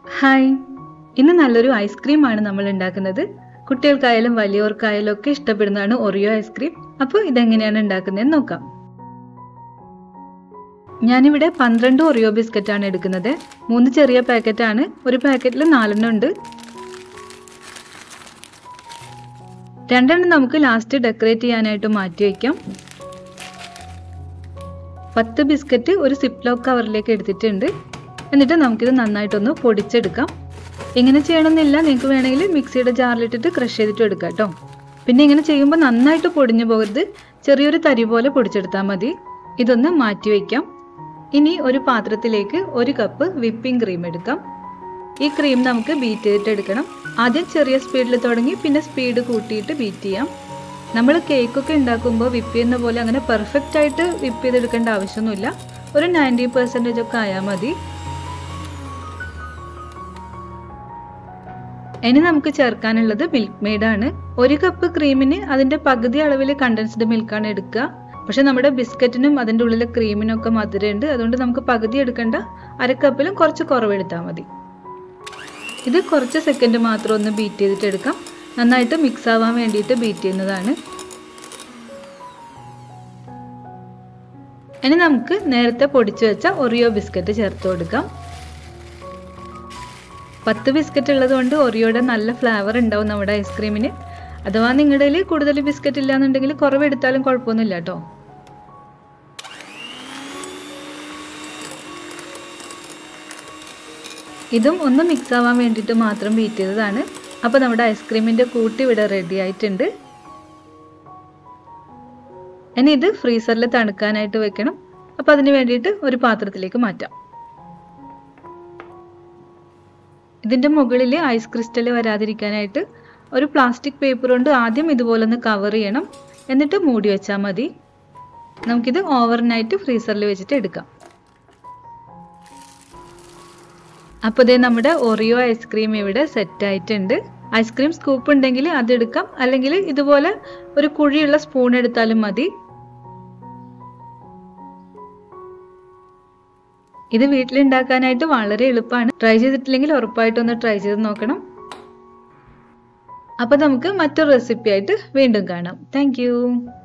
hi ഇന്ന് നല്ലൊരു ഐസ്ക്രീമാണ് നമ്മൾ ഉണ്ടാക്കുന്നത് കുട്ടികൾക്കായാലും വലിയവർക്കായാലും ഒക്കെ ഇഷ്ടപ്പെടുന്നതാണ് ഒറിയോ ഐസ്ക്രീം അപ്പോൾ ഇതെങ്ങനെയാണ് ഉണ്ടാക്കുന്നതെന്ന് നോക്കാം ഞാനിവിടെ പന്ത്രണ്ട് ഒറിയോ ബിസ്ക്കറ്റ് ആണ് എടുക്കുന്നത് മൂന്ന് ചെറിയ പാക്കറ്റ് ആണ് ഒരു പാക്കറ്റിൽ നാലെണ്ണം ഉണ്ട് രണ്ടെണ്ണം നമുക്ക് ലാസ്റ്റ് ഡെക്കറേറ്റ് ചെയ്യാനായിട്ട് മാറ്റി വയ്ക്കാം പത്ത് ബിസ്ക്കറ്റ് ഒരു സിപ്പ് ലോക്ക് കവറിലേക്ക് എടുത്തിട്ടുണ്ട് എന്നിട്ട് നമുക്കിത് നന്നായിട്ടൊന്ന് പൊടിച്ചെടുക്കാം എങ്ങനെ ചെയ്യണമെന്നില്ല നിങ്ങൾക്ക് വേണമെങ്കിൽ മിക്സിയുടെ ജാറിലിട്ടിട്ട് ക്രഷ് ചെയ്തിട്ട് എടുക്കാം കേട്ടോ പിന്നെ ഇങ്ങനെ ചെയ്യുമ്പോൾ നന്നായിട്ട് പൊടിഞ്ഞു പോകരുത് ചെറിയൊരു തരി പോലെ പൊടിച്ചെടുത്താൽ മതി ഇതൊന്ന് മാറ്റി വയ്ക്കാം ഇനി ഒരു പാത്രത്തിലേക്ക് ഒരു കപ്പ് വിപ്പിംഗ് ക്രീം എടുക്കാം ഈ ക്രീം നമുക്ക് ബീറ്റ് ചെയ്തിട്ട് എടുക്കണം ആദ്യം ചെറിയ സ്പീഡിൽ തുടങ്ങി പിന്നെ സ്പീഡ് കൂട്ടിയിട്ട് ബീറ്റ് ചെയ്യാം നമ്മൾ കേക്കൊക്കെ ഉണ്ടാക്കുമ്പോൾ വിപ്പ് ചെയ്യുന്ന പോലെ അങ്ങനെ പെർഫെക്റ്റ് ആയിട്ട് വിപ്പ് ചെയ്തെടുക്കേണ്ട ആവശ്യമൊന്നുമില്ല ഒരു നയൻറ്റി പെർസെൻറ്റേജ് ഒക്കെ ആയാൽ മതി ഇനി നമുക്ക് ചേർക്കാനുള്ളത് മിൽക്ക് മെയ്ഡ് ആണ് ഒരു കപ്പ് ക്രീമിന് അതിന്റെ പകുതി അളവിൽ കണ്ടൻസ്ഡ് മിൽക്കാണ് എടുക്കുക പക്ഷെ നമ്മുടെ ബിസ്ക്കറ്റിനും അതിൻ്റെ ഉള്ളിലെ ക്രീമിനും ഒക്കെ മധുരമുണ്ട് അതുകൊണ്ട് നമുക്ക് പകുതി എടുക്കേണ്ട അര കപ്പിലും കുറച്ച് കുറവെടുത്താൽ മതി ഇത് കുറച്ച് സെക്കൻഡ് മാത്രം ഒന്ന് ബീറ്റ് ചെയ്തിട്ട് എടുക്കാം നന്നായിട്ട് മിക്സ് ആവാൻ വേണ്ടിയിട്ട് ബീറ്റ് ചെയ്യുന്നതാണ് ഇനി നമുക്ക് നേരത്തെ പൊടിച്ചു വെച്ച ഒറിയോ ബിസ്ക്കറ്റ് ചേർത്ത് കൊടുക്കാം പത്ത് ബിസ്ക്കറ്റ് ഉള്ളത് കൊണ്ട് ഒറിയോയുടെ നല്ല ഫ്ലേവർ ഉണ്ടാവും നമ്മുടെ ഐസ്ക്രീമിന് അഥവാ നിങ്ങളുടെ കയ്യിൽ കൂടുതൽ ബിസ്ക്കറ്റ് ഇല്ലാന്നുണ്ടെങ്കിൽ കുറവെടുത്താലും കുഴപ്പമൊന്നുമില്ല കേട്ടോ ഇതും ഒന്ന് മിക്സ് ആവാൻ വേണ്ടിയിട്ട് മാത്രം ബീറ്റ് ചെയ്തതാണ് അപ്പോൾ നമ്മുടെ ഐസ്ക്രീമിൻ്റെ കൂട്ടി ഇവിടെ റെഡി ആയിട്ടുണ്ട് ഇനി ഇത് ഫ്രീസറിൽ തണുക്കാനായിട്ട് വെക്കണം അപ്പോൾ അതിന് വേണ്ടിയിട്ട് ഒരു പാത്രത്തിലേക്ക് മാറ്റാം ഇതിൻ്റെ മുകളിൽ ഐസ് ക്രിസ്റ്റൽ വരാതിരിക്കാനായിട്ട് ഒരു പ്ലാസ്റ്റിക് പേപ്പർ കൊണ്ട് ആദ്യം ഇതുപോലെ ഒന്ന് കവർ ചെയ്യണം എന്നിട്ട് മൂടി വെച്ചാൽ മതി നമുക്കിത് ഓവർനൈറ്റ് ഫ്രീസറിൽ വെച്ചിട്ട് എടുക്കാം അപ്പോൾ ഇതേ നമ്മുടെ ഒറിയോ ഐസ്ക്രീം ഇവിടെ സെറ്റ് ആയിട്ടുണ്ട് ഐസ്ക്രീം സ്കൂപ്പ് ഉണ്ടെങ്കിൽ അതെടുക്കാം അല്ലെങ്കിൽ ഇതുപോലെ ഒരു കുഴിയുള്ള സ്പൂൺ എടുത്താലും മതി ഇത് വീട്ടിലുണ്ടാക്കാനായിട്ട് വളരെ എളുപ്പമാണ് ട്രൈ ചെയ്തിട്ടില്ലെങ്കിൽ ഉറപ്പായിട്ടൊന്ന് ട്രൈ ചെയ്ത് നോക്കണം അപ്പോൾ നമുക്ക് മറ്റൊരു റെസിപ്പി ആയിട്ട് വീണ്ടും കാണാം താങ്ക്